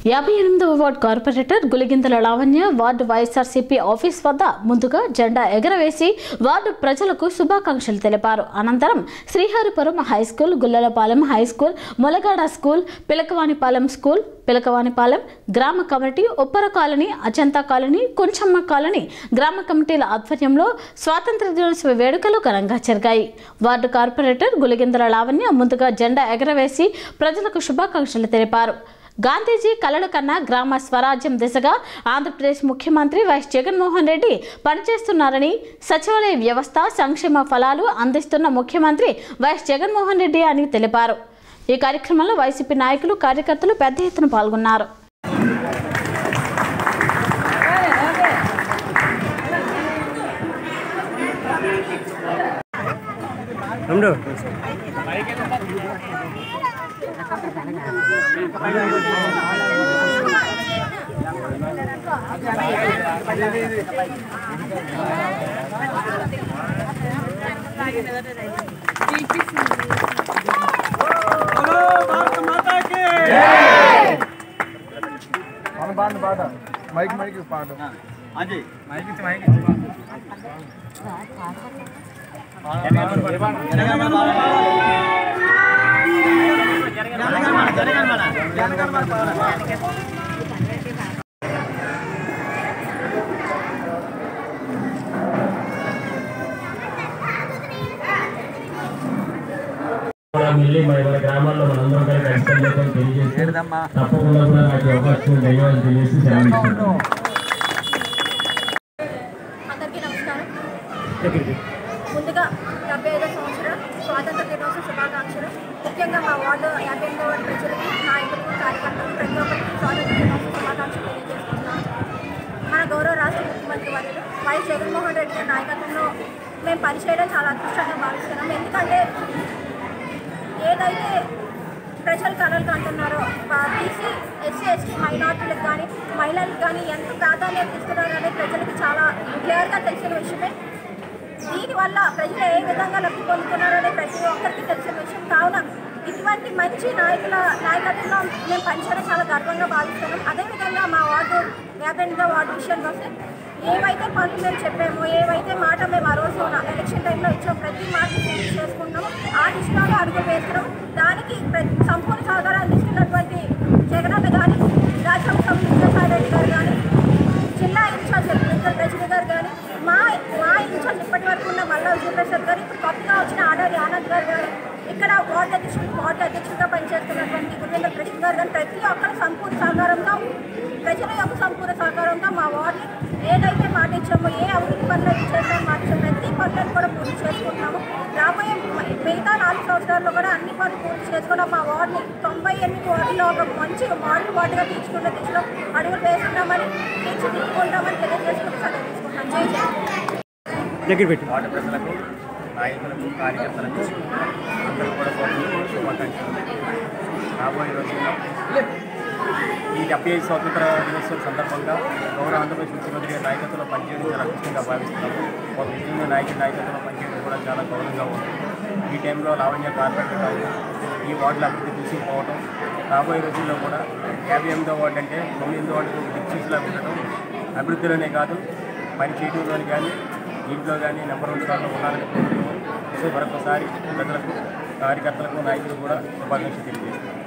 యాభై ఎనిమిదవ ward corporator Guligintala Lavanya ward YSRCP office వద్ద ముందుగా జెండా ఎగరవేసి వార్డు ప్రజలకు శుభాకాంక్షలు తెలిపారు అనంతరం Sriharipuram high school Gullalapalem high school Molagada school Pilakavanipalem school Pilakavanipalem గ్రామ committee Uppara colony Ajanta colony Konchamma colony గ్రామ కమిటీల ఆధ్వర్యంలో స్వాతంత్ర దినోత్సవ వేడుకలు ఘనంగా జరిగాయి వార్డు కార్పొరేటర్ గులిగిందల లావణ్య ముందుగా జెండా ఎగరవేసి ప్రజలకు శుభాకాంక్షలు తెలిపారు గాంధీజీ కలల కన్నా గ్రామ స్వరాజ్యం దిశగా ఆంధ్రప్రదేశ్ ముఖ్యమంత్రి వైఎస్ జగన్మోహన్ రెడ్డి పనిచేస్తున్నారని సచివాలయ వ్యవస్థ సంక్షేమ ఫలాలు అందిస్తున్న ముఖ్యమంత్రి వైఎస్ జగన్మోహన్ రెడ్డి అని తెలిపారు ఈ కార్యక్రమంలో వైసీపీ నాయకులు కార్యకర్తలు పెద్ద ఎత్తున పాల్గొన్నారు తమ్ముడు మన పాట పాట మైక్ మైక్ పాట కూడా వెళ్ళి మరి మన గ్రామాల్లో మనందరం కూడా ఖచ్చితంగా చెప్పని తెలియజేసి తప్పకుండా కూడా నాకు ఈ అవకాశం ధన్యవాదాలు తెలియజేసి సెలవు ఇస్తున్నాను అందరికీ నమస్కారం ముందుగా డెబ్బై ఐదో సంవత్సరం స్వాతంత్ర దినోత్సవ శుభాకాంక్షలు ముఖ్యంగా మా వార్డు యాభై ఎనిమిదో వార్డు ప్రజలకి నాయకులకు కార్యకర్తలు ప్రతి ఒక్కరికి స్వాతంత్ర దినోత్సవ శుభాకాంక్షలు తెలియజేసుకుంటున్నాం మన గౌరవ రాష్ట్ర ముఖ్యమంత్రి వర్యులు వైఎస్ జగన్మోహన్ రెడ్డి గారి నాయకత్వంలో మేము పనిచేయడం చాలా అదృష్టంగా భావిస్తున్నాం ఎందుకంటే ఏదైతే ప్రజలు కలలు అంటున్నారో బీసీ ఎస్సీ ఎస్టీ మైనార్టీలకు కానీ మహిళలకు కానీ ఎంత ప్రాధాన్యత ఇస్తున్నారో అనేది ప్రజలకు చాలా క్లియర్గా తెలిసిన విషయమే దీనివల్ల ప్రజలు ఏ విధంగా లబ్ధి పొందుతున్నారో అనేది ప్రతి ఒక్కరికి తెలిసిన విషయం కావున ఇటువంటి మంచి నాయకుల నాయకత్వంలో మేము పనిచేయడం చాలా గర్వంగా భావిస్తున్నాం అదేవిధంగా మా వార్డు యాభై ఎనిమిదో వార్డు విషయానికి వస్తే ఏవైతే పనులు మేము చెప్పామో ఏవైతే మాట మేము ఆ రోజు ఎలక్షన్ టైంలో ఇచ్చామో ప్రతి మాట పూర్తి చేసుకుంటున్నాము ఆ దిశలోనే అడుగు వేస్తున్నాం దానికి ప్రతి సంపూర్ణ సహకారం అందిస్తున్నటువంటి జగనన్న కానీ రాజ్యాంగ విద్యాసాయి రెడ్డి గారు కానీ జిల్లా ఇన్ఛార్జ్ మిస్టర్ రజనీ గారు కానీ మా మా ఇన్ఛార్జ్ ఇప్పటి వరకు ఉన్న మల్లా విజయప్రసాద్ గారు ఇప్పుడు కొత్తగా వచ్చిన ఆడారి ఆనంద్ గారు కానీ ఇక్కడ వార్డు అధ్యక్షులు వార్డు అధ్యక్షులుగా పనిచేస్తున్నటువంటి గురువేంద్ర కృష్ణ గారు కానీ ప్రతి ఒక్కరి సంపూర్ణ సహకారంతో ప్రజల యొక్క సంపూర్ణ సహకారంతో మా వార్డుని ఏదైతే మాట ఇచ్చామో ఏ అభివృద్ధి పనులు అయితే చేసామో మాట ఇచ్చామో ప్రతి పనులను కూడా పూర్తి చేసుకుంటున్నాము రాబోయే మిగతా నాలుగు సంవత్సరాల్లో కూడా అన్ని పనులు పూర్తి చేసుకోవడం మా వార్డుని తొంభై ఎనిమిది వార్డులో ఒక మంచి మోడల్ వార్డుగా తీసుకున్న దిశలో అడుగులు వేస్తున్నామని తీర్చిదిద్దుకుంటామని తెలియజేసుకుంటూ సెలవు తీసుకుంటున్నాం జై జై దగ్గర పెట్టి వార్డు ప్రజలకు నాయకులకు కార్యకర్తలకు అందరూ కూడా కోరుకుంటూ శుభాకాంక్షలు రాబోయే రోజుల్లో ఈ డెబ్బై ఐదు స్వాతంత్ర దినోత్సవం సందర్భంగా గౌరవ ఆంధ్రప్రదేశ్ ముఖ్యమంత్రి గారి నాయకత్వంలో పనిచేయడం చాలా అదృష్టంగా భావిస్తున్నాము ఒక నిజంగా నాయకుడి నాయకత్వంలో పనిచేయడం కూడా చాలా గౌరవంగా ఉంది ఈ టైంలో లావణ్య కార్పొరేటర్ కావడం ఈ వార్డుల అభివృద్ధి తీసుకుపోవడం రాబోయే రోజుల్లో కూడా యాభై ఎనిమిదో వార్డు అంటే తొమ్మిది ఎనిమిదో వార్డుకు దిక్సూచిలా ఉండటం అభివృద్ధిలోనే కాదు పని చేయడంలోని కానీ ఇంట్లో కానీ నెంబర్ వన్ స్థానంలో ఉండాలని కోరుకుంటూ సో మరొకసారి ప్రజలకు కార్యకర్తలకు నాయకులు కూడా శుభాకాంక్షలు తెలియజేస్తున్నాను